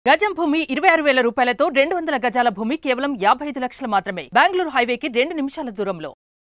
గజం భూమి ఇరవై ఆరు వేల రూపాయలతో రెండు వందల గజాల భూమి కేవలం యాభై ఐదు లక్షలు మాత్రమే బెంగళూరు హైవేకి రెండు నిమిషాల దూరంలో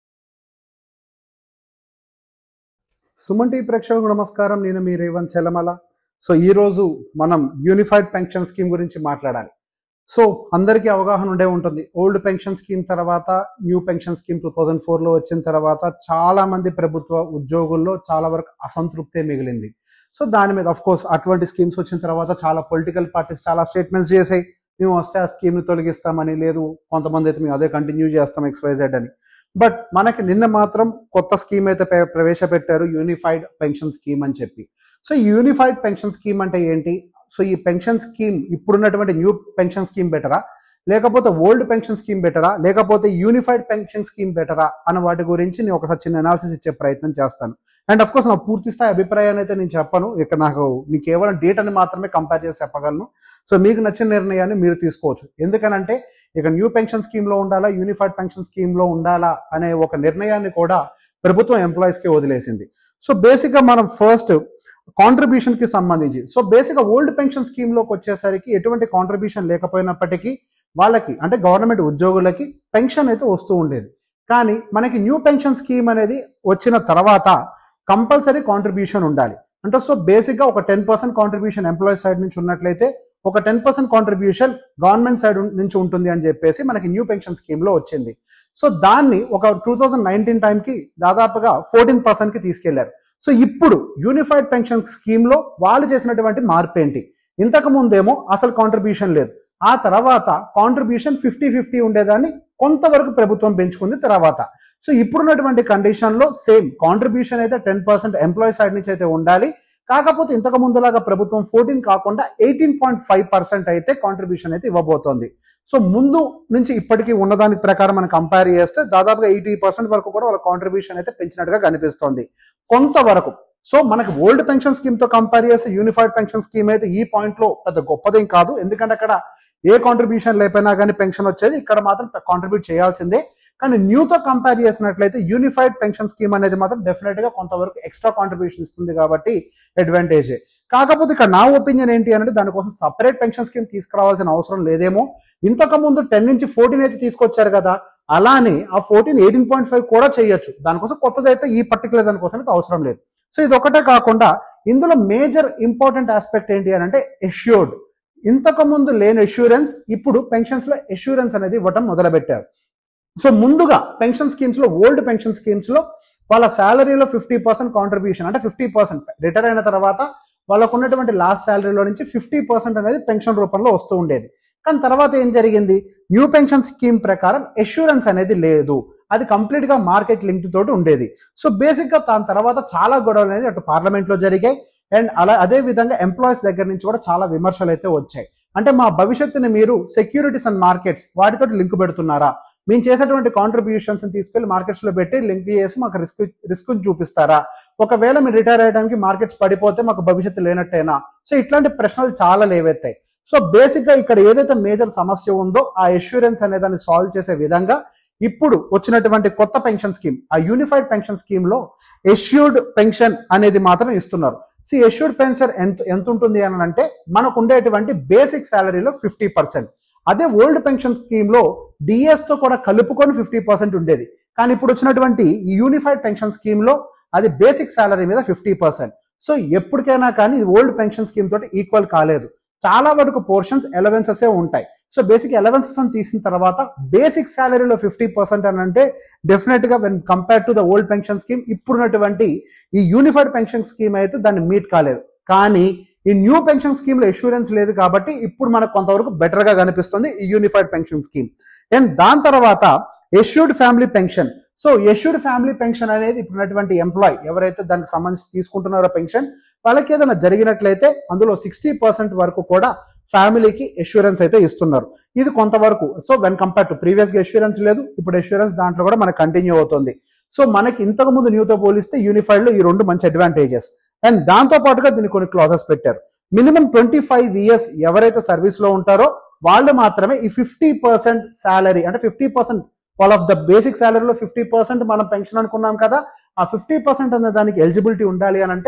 సుమన్ టీవీ ప్రేక్షకులకు నమస్కారం నేను మీ రేవంత్ చెల్లమల సో ఈరోజు మనం యూనిఫైడ్ పెన్షన్ స్కీమ్ గురించి మాట్లాడాలి సో అందరికీ అవగాహన ఉండే ఉంటుంది ఓల్డ్ పెన్షన్ స్కీమ్ తర్వాత new pension scheme two thousand ఫోర్లో వచ్చిన తర్వాత చాలా మంది ప్రభుత్వ ఉద్యోగుల్లో చాలా వరకు అసంతృప్తే మిగిలింది సో దాని మీద అఫ్ కోర్స్ అటువంటి స్కీమ్స్ వచ్చిన తర్వాత చాలా పొలిటికల్ పార్టీస్ చాలా స్టేట్మెంట్స్ చేసాయి మేము వస్తే ఆ స్కీమ్ని తొలగిస్తామని లేదు కొంతమంది అయితే మేము అదే కంటిన్యూ చేస్తాం ఎక్స్వైజెడ్ అని బట్ మనకి నిన్న మాత్రం కొత్త స్కీమ్ అయితే ప్ర- ప్రవేశపెట్టారు యూనిఫైడ్ పెన్షన్ స్కీమ్ అని చెప్పి సో ఈ యూనిఫైడ్ పెన్షన్ స్కీమ్ అంటే ఏంటి సో ఈ పెన్షన్ స్కీమ్ ఇప్పుడున్నటువంటి న్యూ పెన్షన్ స్కీమ్ బెటరా లేకపోతే ఓల్డ్ పెన్షన్ స్కీమ్ బెటరా లేకపోతే యూనిఫైడ్ పెన్షన్ స్కీమ్ బెటరా అన్న వాటి గురించి నేను ఒకసారి చిన్న అనాలిసిస్ ఇచ్చే ప్రయత్నం చేస్తాను అండ్ అఫ్ కోర్స్ నా పూర్తి స్థాయి అభిప్రాయాన్ని అయితే నేను చెప్పను ఇక్కడ నాకు నేను కేవలం డేటాని మాత్రమే కంపేర్ చేసి చెప్పగలను సో మీకు నచ్చిన నిర్ణయాన్ని మీరు తీసుకోవచ్చు ఎందుకనంటే ఇక న్యూ పెన్షన్ స్కీమ్ లో ఉండాలా యూనిఫైడ్ పెన్షన్ స్కీమ్ లో ఉండాలా అనే ఒక నిర్ణయాన్ని కూడా ప్రభుత్వం ఎంప్లాయీస్ కి వదిలేసింది సో బేసిక్ గా మనం ఫస్ట్ కాంట్రిబ్యూషన్ కి సంబంధించి సో బేసిక్ గా ఓల్డ్ పెన్షన్ స్కీమ్ లోకి వచ్చేసరికి ఎటువంటి కాంట్రిబ్యూషన్ లేకపోయినప్పటికీ వాళ్ళకి అంటే గవర్నమెంట్ ఉద్యోగులకి పెన్షన్ అయితే వస్తూ ఉండేది కానీ మనకి న్యూ పెన్షన్ స్కీమ్ అనేది వచ్చిన తర్వాత కంపల్సరీ కాంట్రిబ్యూషన్ ఉండాలి అంటే సో బేసిక్ గా ఒక ten percent contribution employee side నుంచి ఉన్నట్లయితే ఒక ten percent contribution government side నుంచి ఉంటుంది అని చెప్పేసి మనకి న్యూ పెన్షన్ స్కీమ్ లో వచ్చింది సో దాన్ని ఒక టూ థౌజండ్ నైన్టీన్ టైంకి దాదాపుగా ఫోర్టీన్ పర్సెంట్ కి తీసుకెళ్లారు సో ఇప్పుడు యూనిఫైడ్ పెన్షన్ స్కీమ్ లో వాళ్ళు చేసినటువంటి మార్పు ఏంటి ఇంతకు ముందేమో అసలు కాంట్రిబ్యూషన్ లేదు ఆ తర్వాత కాంట్రిబ్యూషన్ ఫిఫ్టీ ఫిఫ్టీ ఉండేదాన్ని కొంతవరకు ప్రభుత్వం పెంచుకుంది తర్వాత సో ఇప్పుడున్నటువంటి కండిషన్ లో సేమ్ కాంట్రిబ్యూషన్ అయితే టెన్ పర్సెంట్ ఎంప్లాయీ సైడ్ నుంచి అయితే ఉండాలి కాకపోతే ఇంతకు ముందులాగా ప్రభుత్వం ఫోర్టీన్ కాకుండా ఎయిటీన్ పాయింట్ ఫైవ్ పర్సెంట్ అయితే కాంట్రిబ్యూషన్ అయితే ఇవ్వబోతోంది సో ముందు నుంచి ఇప్పటికీ ఉన్నదాని ప్రకారం మనం కంపేర్ చేస్తే దాదాపుగా ఎయిటీ పర్సెంట్ వరకు కూడా వాళ్ళ కాంట్రిబ్యూషన్ అయితే పెంచినట్టుగా కనిపిస్తోంది కొంతవరకు సో మనకి ఓల్డ్ పెన్షన్ స్కీమ్ తో కంపేర్ చేస్తే యూనిఫైడ్ పెన్షన్ స్కీమ్ అయితే ఈ పాయింట్ లో పెద్ద గొప్పదేం కాదు ఎందుకంటే అక్కడ ఏ కాంట్రిబ్యూషన్ లేకపోయినా కానీ పెన్షన్ వచ్చేది ఇక్కడ మాత్రం కాంట్రిబ్యూట్ చేయాల్సిందే కానీ న్యూతో కంపేర్ చేసినట్లయితే యూనిఫైడ్ పెన్షన్ స్కీమ్ అనేది మాత్రం డెఫినెట్ గా కొంతవరకు ఎక్స్ట్రా కాంట్రిబ్యూషన్ ఇస్తుంది కాబట్టి అడ్వాంటేజే కాకపోతే ఇక్కడ నా ఒపీనియన్ ఏంటి అంటే దానికోసం సపరేట్ పెన్షన్ స్కీమ్ తీసుకురావాల్సిన అవసరం లేదేమో ఇంతకు ముందు టెన్ నుంచి ఫోర్టీన్ అయితే తీసుకొచ్చారు కదా అలానే ఆ ఫోర్టీన్ ఎయిటీన్ పాయింట్ ఫైవ్ కూడా చేయొచ్చు దానికోసం కొత్తది అయితే ఈ పర్టికులర్ దానికోసం అయితే అవసరం లేదు సో ఇది ఒకటే కాకుండా ఇందులో మేజర్ ఇంపార్టెంట్ ఆస్పెక్ట్ ఏంటి అని అంటే ఎష్యూర్డ్ ఇంతకు ముందు లేని ఎష్యూరెన్స్ ఇప్పుడు పెన్షన్స్ లో ఎష్యూరెన్స్ అనేది ఇవ్వటం మొదలుపెట్టారు సో ముందుగా పెన్షన్ స్కీమ్స్ లో ఓల్డ్ పెన్షన్ స్కీమ్స్ లో వాళ్ళ శాలరీలో ఫిఫ్టీ పర్సెంట్ కాంట్రిబ్యూషన్ అంటే ఫిఫ్టీ పర్సెంట్ రిటైర్ అయిన తర్వాత వాళ్ళకు ఉన్నటువంటి లాస్ట్ శాలరీలో నుంచి ఫిఫ్టీ పర్సెంట్ అనేది పెన్షన్ రూపంలో వస్తూ ఉండేది కానీ తర్వాత ఏం జరిగింది న్యూ పెన్షన్ స్కీమ్ ప్రకారం ఎష్యూరెన్స్ అనేది లేదు అది కంప్లీట్ గా మార్కెట్ లింక్ తోటి ఉండేది సో బేసిక్ గా దాని తర్వాత చాలా గొడవలు అనేది అటు పార్లమెంట్ లో జరిగాయి అండ్ అలా అదే విధంగా ఎంప్లాయీస్ దగ్గర నుంచి కూడా చాలా విమర్శలు అయితే వచ్చాయి అంటే మా భవిష్యత్తుని మీరు సెక్యూరిటీస్ అండ్ మార్కెట్స్ వాటితో లింక్ పెడుతున్నారా మేము చేసేటువంటి కాంట్రిబ్యూషన్స్ తీసుకెళ్లి మార్కెట్స్ లో పెట్టి లింక్ చేసి మాకు రిస్క్ రిస్క్ చూపిస్తారా ఒకవేళ మీరు రిటైర్ అయ్యడానికి మార్కెట్స్ పడిపోతే మాకు భవిష్యత్తు లేనట్టేనా సో ఇట్లాంటి ప్రశ్నలు చాలా లేవెత్తాయి సో బేసిక్ గా ఇక్కడ ఏదైతే మేజర్ సమస్య ఉందో ఆ ఎష్యూరెన్స్ అనే దాన్ని సాల్వ్ చేసే విధంగా ఇప్పుడు వచ్చినటువంటి కొత్త పెన్షన్ స్కీమ్ ఆ యూనిఫైడ్ పెన్షన్ స్కీమ్ లో ఎష్యూర్డ్ పెన్షన్ అనేది మాత్రం ఇస్తున్నారు సో ఎష్యూర్డ్ పెన్షన్ ఎంత ఎంత ఉంటుంది అని అంటే మనకు ఉండేటువంటి బేసిక్ శాలరీలో ఫిఫ్టీ పర్సెంట్ అదే ఓల్డ్ పెన్షన్ స్కీమ్ లో డిఎస్ తో కూడా కలుపుకొని ఫిఫ్టీ పర్సెంట్ ఉండేది కానీ ఇప్పుడు వచ్చినటువంటి ఈ యూనిఫైడ్ పెన్షన్ స్కీమ్ లో అది బేసిక్ శాలరీ మీద ఫిఫ్టీ పర్సెంట్ సో ఎప్పటికైనా కానీ ఇది ఓల్డ్ పెన్షన్ స్కీమ్ తోటి ఈక్వల్ కాలేదు చాలా వరకు పోర్షన్స్ ఎలవెన్సెస్ ఉంటాయి సో బేసిక్ ఎలవెన్సెస్ అని తీసిన తర్వాత బేసిక్ శాలరీలో ఫిఫ్టీ పర్సెంట్ అని అంటే డెఫినెట్ గా when compare to the old pension scheme ఇప్పుడున్నటువంటి ఈ యూనిఫైడ్ పెన్షన్ స్కీమ్ అయితే దాన్ని మీట్ కాలేదు కానీ ఈ న్యూ పెన్షన్ స్కీమ్ లో ఇన్సూరెన్స్ లేదు కాబట్టి ఇప్పుడు మనకు కొంతవరకు బెటర్ గా కనిపిస్తుంది ఈ యూనిఫైడ్ పెన్షన్ స్కీమ్ అండ్ దాని తర్వాత assured family pension so assured family pension అనేది ఇప్పుడున్నటువంటి ఎంప్లాయ్ ఎవరైతే దానికి సంబంధించి తీసుకుంటున్నారో పెన్షన్ వాళ్ళకి ఏదైనా జరిగినట్లయితే అందులో సిక్స్టీ పర్సెంట్ వరకు కూడా ఫ్యామిలీకి ఎష్యూరెన్స్ అయితే ఇస్తున్నారు ఇది కొంతవరకు so when compare to previous గా ఎష్యూరెన్స్ లేదు ఇప్పుడు ఎష్యూరెన్స్ దాంట్లో కూడా మనకు కంటిన్యూ అవుతుంది సో మనకి ఇంతకు ముందు న్యూతో పోలిస్తే యూనిఫైడ్ లో ఈ రెండు మంచి అడ్వాంటేజెస్ అండ్ దాంతో పాటుగా దీనికి కొన్ని క్లాజెస్ పెట్టారు మినిమం ట్వంటీ ఫైవ్ ఇయర్స్ ఎవరైతే సర్వీస్ లో ఉంటారో వాళ్ళు మాత్రమే ఈ ఫిఫ్టీ పర్సెంట్ శాలరీ అంటే ఫిఫ్టీ పర్సెంట్ వాళ్ళ ఆఫ్ ద బేసిక్ శాలరీలో ఫిఫ్టీ పర్సెంట్ మనం పెన్షన్ అనుకున్నాం కదా ఆ ఫిఫ్టీ పర్సెంట్ అనే దానికి ఎలిజిబిలిటీ ఉండాలి అని అంటే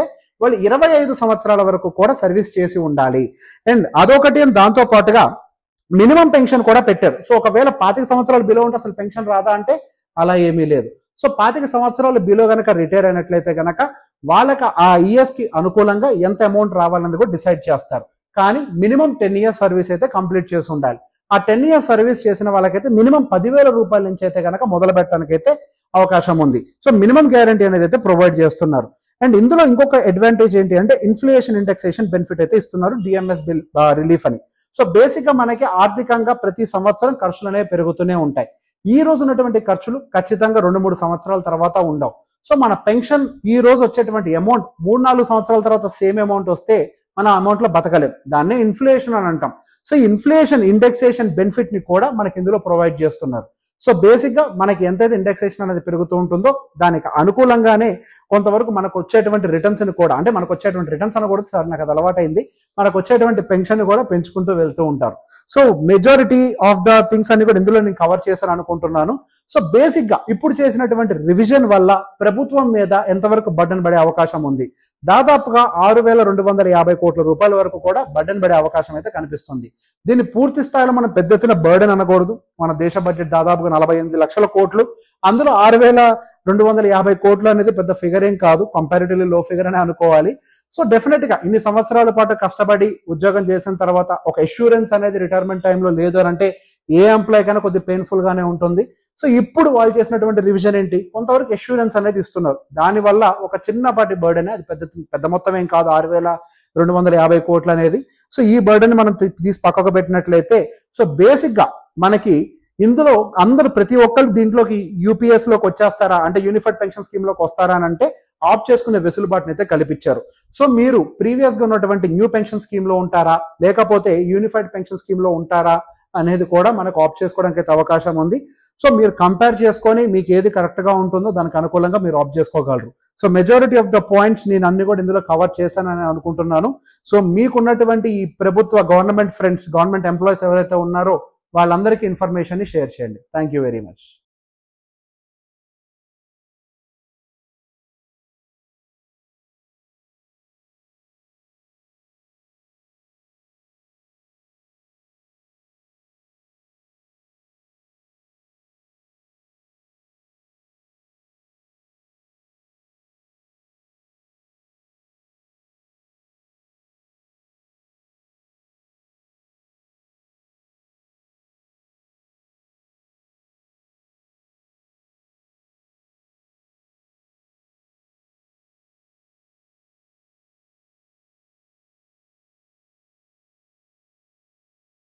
వాళ్ళు ఇరవై ఐదు సంవత్సరాల వరకు కూడా సర్వీస్ చేసి ఉండాలి అండ్ అదొకటి and దాంతో పాటుగా మినిమం పెన్షన్ కూడా పెట్టారు సో ఒకవేళ పాతిక సంవత్సరాలు బిలో ఉంటే అసలు పెన్షన్ రాదా అంటే అలా ఏమీ లేదు సో పాతిక సంవత్సరాలు బిలో గనక రిటైర్ అయినట్లయితే గనక వాళ్ళకి ఆ ఇయర్స్ కి అనుకూలంగా ఎంత అమౌంట్ రావాలన్నది కూడా డిసైడ్ చేస్తారు కానీ మినిమం టెన్ ఇయర్స్ సర్వీస్ అయితే కంప్లీట్ చేసి ఉండాలి ఆ టెన్ ఇయర్స్ సర్వీస్ చేసిన వాళ్ళకైతే మినిమం పదివేల రూపాయల నుంచి అయితే కనుక మొదలు పెట్టడానికి అయితే అవకాశం ఉంది సో మినిమం గ్యారంటీ అనేది అయితే ప్రొవైడ్ చేస్తున్నారు అండ్ ఇందులో ఇంకొక అడ్వాంటేజ్ ఏంటి అంటే ఇన్ఫ్లేషన్ ఇండెక్సేషన్ బెనిఫిట్ అయితే ఇస్తున్నారు డిఎంఎస్ బిల్ రిలీఫ్ అని సో బేసిక్ గా మనకి ఆర్థికంగా ప్రతి సంవత్సరం ఖర్చులు అనేవి పెరుగుతూనే ఉంటాయి ఈ రోజు ఉన్నటువంటి ఖర్చులు ఖచ్చితంగా రెండు మూడు సంవత్సరాల తర్వాత ఉండవు సో మన పెన్షన్ ఈ రోజు వచ్చేటువంటి అమౌంట్ మూడు నాలుగు సంవత్సరాల తర్వాత సేమ్ అమౌంట్ వస్తే మన అమౌంట్ లో బతకలేం దాన్నే ఇన్ఫ్లేషన్ అని అంటాం సో ఇన్ఫ్లేషన్ ఇండెక్సేషన్ బెనిఫిట్ ని కూడా మనకి ఇందులో ప్రొవైడ్ చేస్తున్నారు సో బేసిక్ గా మనకి ఎంతైతే ఇండెక్సేషన్ అనేది పెరుగుతూ ఉంటుందో దానికి అనుకూలంగానే కొంతవరకు మనకు వచ్చేటువంటి రిటర్న్స్ ని కూడా అంటే మనకు వచ్చేటువంటి రిటర్న్స్ అని కూడా సార్ నాకు అది అలవాటైంది మనకు వచ్చేటువంటి పెన్షన్ ని కూడా పెంచుకుంటూ వెళ్తూ ఉంటారు so majority of the things అన్ని కూడా ఇందులో నేను కవర్ చేశాను అనుకుంటున్నాను సో బేసిక్ గా ఇప్పుడు చేసినటువంటి రివిజన్ వల్ల ప్రభుత్వం మీద ఎంతవరకు బడ్డన్ పడే అవకాశం ఉంది దాదాపుగా ఆరు వేల రెండు వందల యాభై కోట్ల రూపాయల వరకు కూడా బడ్డన్ పడే అవకాశం అయితే కనిపిస్తుంది దీన్ని పూర్తి స్థాయిలో మనం పెద్ద ఎత్తున బర్డెన్ అనకూడదు మన దేశ బడ్జెట్ దాదాపుగా నలభై ఎనిమిది లక్షల కోట్లు అందులో ఆరు వేల రెండు వందల యాభై కోట్లు అనేది పెద్ద ఫిగర్ ఏం కాదు కంపారిటివ్లీ లో ఫిగర్ అని అనుకోవాలి సో డెఫినెట్ గా ఇన్ని సంవత్సరాల పాటు కష్టపడి ఉద్యోగం చేసిన తర్వాత ఒక ఇన్సూరెన్స్ అనేది రిటైర్మెంట్ టైంలో లేదు అని అంటే ఏ ఎంప్లాయ్ కైనా కొద్దిగా పెయిన్ఫుల్ గానే ఉంటుంది సో ఇప్పుడు వాళ్ళు చేసినటువంటి రివిజన్ ఏంటి కొంతవరకు ఇన్సూరెన్స్ అనేది ఇస్తున్నారు దానివల్ల ఒక చిన్నపాటి బర్డెన్ అది పెద్ద పెద్ద మొత్తం ఏం కాదు ఆరు వేల రెండు వందల యాభై కోట్లు అనేది సో ఈ బర్డెన్ మనం తీ- తీసి పక్కకు పెట్టినట్లయితే సో బేసిక్ గా మనకి ఇందులో అందరు ప్రతి ఒక్కరు దీంట్లోకి యూపీఎస్ లోకి వచ్చేస్తారా అంటే యూనిఫైడ్ పెన్షన్ స్కీమ్ లోకి వస్తారా అని అంటే ఆప్ చేసుకునే వెసులుబాటుని అయితే కల్పించారు సో మీరు ప్రీవియస్ గా ఉన్నటువంటి న్యూ పెన్షన్ స్కీమ్ లో ఉంటారా లేకపోతే యూనిఫైడ్ పెన్షన్ స్కీమ్ లో ఉంటారా అనేది కూడా మనకు ఆప్ చేసుకోవడానికి అయితే అవకాశం ఉంది సో మీరు కంపేర్ చేసుకొని మీకు ఏది కరెక్ట్ గా ఉంటుందో దానికి అనుకూలంగా మీరు ఆప్ చేసుకోగలరు so majority of the points నేను అన్ని కూడా ఇందులో కవర్ చేశానని అనుకుంటున్నాను సో మీకున్నటువంటి ఈ ప్రభుత్వ గవర్నమెంట్ ఫ్రెండ్స్ గవర్నమెంట్ ఎంప్లాయీస్ ఎవరైతే ఉన్నారో వాళ్ళందరికీ ఇన్ఫర్మేషన్ ని షేర్ చేయండి థ్యాంక్ యూ వెరీ మచ్